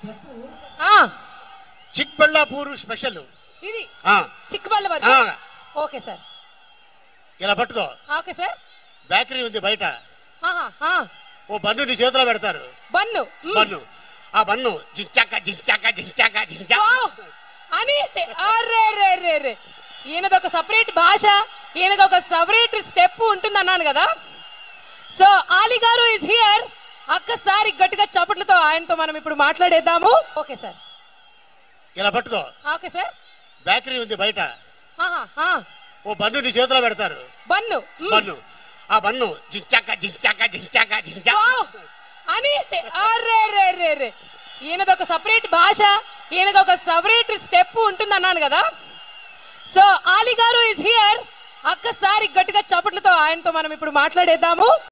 ఆ, చిక్బళ్ళాపూర్ స్పెషల్ ఇది ఆ, చిక్కబళ్ళ ఆ. ఓకే సార్ ఇలా పట్టుకో ఓకే సార్ బేకరీ ఉంది బయట ఆహా, ఆ, ఓ బన్ను నీ చేతిలో పెడతారు బన్ను మ్. బన్ను ఆ బన్ను జించాక జించాక జించాక జించా వావ్! అని అరే రే రే రే ఈయనది ఒక సపరేట్ భాష ఈయనది ఒక సపరేట్ స్టెప్ ఉంటుంది అన్నాను కదా సో ఆలి గారు ఇస్ హియర్ ఒక్కసారి గట్టిగా చప్పట్లతో ఆయనతో మనం ఇప్పుడు మాట్లాడేద్దాము ఓకే సార్ ఇలా పట్టుకో ఓకే సార్ బేకరీ ఉంది బయట ఆహా, ఆ, ఓ బన్ను నీ చేతిలో పెడతారు బన్ను మ్. బన్ను ఆ బన్ను జించాక జించాక జించాక జించా వావ్! అని అరే రే రే రే ఈయనది ఒక సపరేట్ భాష ఈయనది ఒక సపరేట్ స్టెప్ ఉంటుంది అన్నాను కదా సో ఆలి గారు ఇస్ హియర్ ఒక్కసారి గట్టిగా చప్పట్లతో ఆయనతో మనం ఇప్పుడు మాట్లాడేద్దాము